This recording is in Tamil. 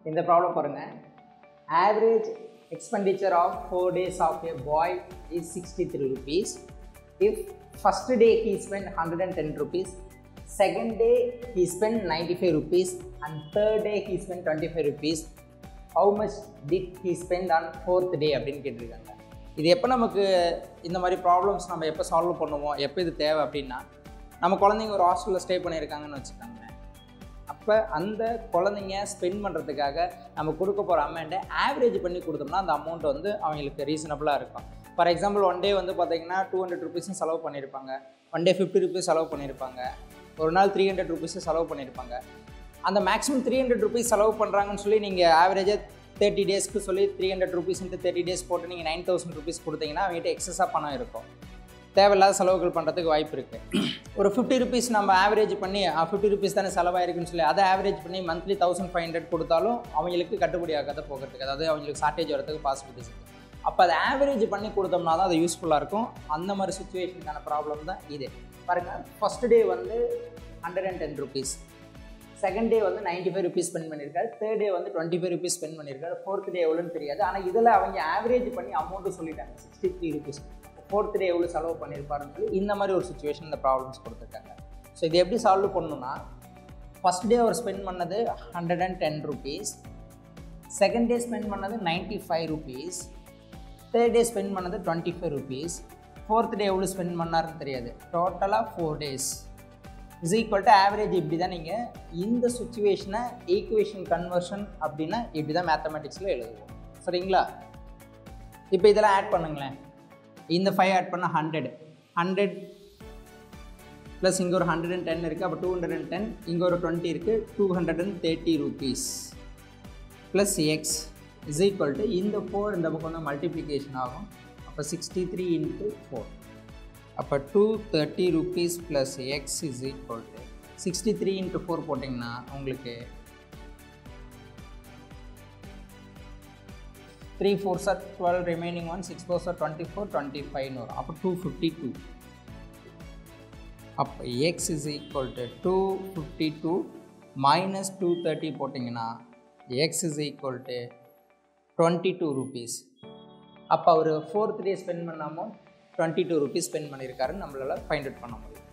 இந்த ப்ராப்ளம் பாருங்க average expenditure of four days of a boy is sixty three rupees if first day he spend hundred and ten rupees second day he spend ninety five rupees and third day he spend twenty five rupees how much did he spend on fourth day அப்படின்னு கேட்டிருக்காங்க இது எப்போ நமக்கு இந்த மாதிரி ப்ராப்ளம்ஸ் நம்ம எப்போ சால்வ் பண்ணுவோம் எப்போ இது தேவை அப்படின்னா நம்ம குழந்தைங்க ஒரு ஹாஸ்டலில் ஸ்டே பண்ணியிருக்காங்கன்னு வச்சுக்கோங்களேன் அப்போ அந்த குழந்தைங்க ஸ்பெண்ட் பண்ணுறதுக்காக நம்ம கொடுக்க போகிற அமௌண்ட்டை ஆவரேஜ் பண்ணி கொடுத்தோம்னா அந்த அமௌண்ட் வந்து அவங்களுக்கு ரீசனபிளாக இருக்கும் ஃபார் எக்ஸாம்பிள் ஒன் டே வந்து பார்த்தீங்கன்னா டூ ஹண்ட்ரட் ருபீஸும் செலவு பண்ணியிருப்பாங்க ஒன் டே ஃபிஃப்டி ருபீஸ் செலவு பண்ணியிருப்பாங்க ஒரு நாள் த்ரீ ஹண்ட்ரட் ருபீஸும் செலவு பண்ணியிருப்பாங்க அந்த மேக்ஸிமம் த்ரீ ஹண்ட்ரட் ருபீஸ் செலவு பண்ணுறாங்கன்னு சொல்லி நீங்கள் ஆவரேஜாக தேர்ட்டி டேஸ்க்கு சொல்லி three hundred rupees into thirty days போட்டு நீங்கள் நைன் தௌசண்ட் ருபீஸ் கொடுத்தீங்கன்னா அவங்ககிட்ட எக்ஸஸாக பணம் இருக்கும் தேவையில்லாத செலவுகள் பண்ணுறதுக்கு வாய்ப்பு இருக்குது ஒரு ஃபிஃப்டி ருபீஸ் நம்ம ஆவரேஜ் பண்ணி ஃபிஃப்டி ருபீஸ் தானே செலவாயிருக்குன்னு சொல்லி அதை ஆவரேஜ் பண்ணி மந்த்லி தௌசண்ட் ஃபைவ் ஹண்ட்ரட் கொடுத்தாலும் அவங்களுக்கு கட்டுப்படி ஆகாத போகிறதுக்கு அதாவது அவங்களுக்கு ஷார்ட்டேஜ் வரதுக்கு பாசிபிலிட்டிஸ் இருக்குது அப்போ அதை ஆவரேஜ் பண்ணி கொடுத்தோம்னா தான் அது யூஸ்ஃபுல்லாக இருக்கும் அந்த மாதிரி சுச்சுவேஷனுக்கான ப்ராப்ளம் தான் இது பாருங்கள் ஃபஸ்ட் டே வந்து hundred and ten rupees second day வந்து நைன்ட்டி ஃபைவ் ருபீஸ் ஸ்பெண்ட் பண்ணியிருக்காரு தேர்ட் டே வந்து டுவெண்ட்டி ஃபைவ் ருபீஸ் ஸ்பெண்ட் பண்ணியிருக்காரு ஃபோர்த் டே எவ்வளோன்னு தெரியாது ஆனால் இதில் அவங்க ஆவரேஜ் பண்ணி அமௌண்ட்டு சொல்லிட்டாங்க sixty three rupees fourth day எவ்வளோ செலவு பண்ணியிருப்பாருன்னு சொல்லி இந்த மாதிரி ஒரு சுச்சுவேஷன் இந்த ப்ராப்ளம்ஸ் கொடுத்துருக்காங்க ஸோ இது எப்படி சால்வ் பண்ணணும்னா ஃபஸ்ட் டே அவர் ஸ்பெண்ட் பண்ணது hundred and ten rupees second day spend பண்ணது ninety five rupees third day spend பண்ணது twenty five rupees fourth day எவ்வளோ ஸ்பெண்ட் பண்ணாருன்னு தெரியாது டோட்டலாக four days is equal to average இப்படி தான் நீங்கள் இந்த சுச்சுவேஷனை ஈக்குவேஷன் கன்வர்ஷன் அப்படின்னா இப்படி தான் மேத்தமெட்டிக்ஸில் எழுதுவோம் சரிங்களா இப்போ இதெல்லாம் ஆட் பண்ணுங்களேன் இந்த ஃபைவ் ஆட் பண்ணால் ஹண்ட்ரட் ஹண்ட்ரட் ப்ளஸ் இங்கே ஒரு ஹண்ட்ரட் அண்ட் டென் இருக்குது அப்போ டூ ஹண்ட்ரட் அண்ட் டென் இங்கே ஒரு டுவெண்ட்டி இருக்குது two hundred and thirty rupees plus x is equal to இந்த ஃபோர் இந்த பக்கம் வந்து மல்டிப்ளிகேஷன் ஆகும் அப்போ சிக்ஸ்டி த்ரீ இன்ட்டு ஃபோர் அப்போ two thirty rupees plus x is equal to sixty three into four போட்டிங்கன்னா உங்களுக்கு three four are twelve remaining one six four are twenty four twenty ஃபைவ்னு வரும் அப்போ டூ ஃபிஃப்டி டூ அப்போ x is equal to two fifty two minus two thirty போட்டிங்கன்னா x is equal to twenty two rupees அப்போ அவர் ஃபோர்த் டே ஸ்பெண்ட் பண்ண amount twenty two rupees spend பண்ணியிருக்காருன்னு நம்மளால் ஃபைண்ட் அவுட் பண்ண முடியும்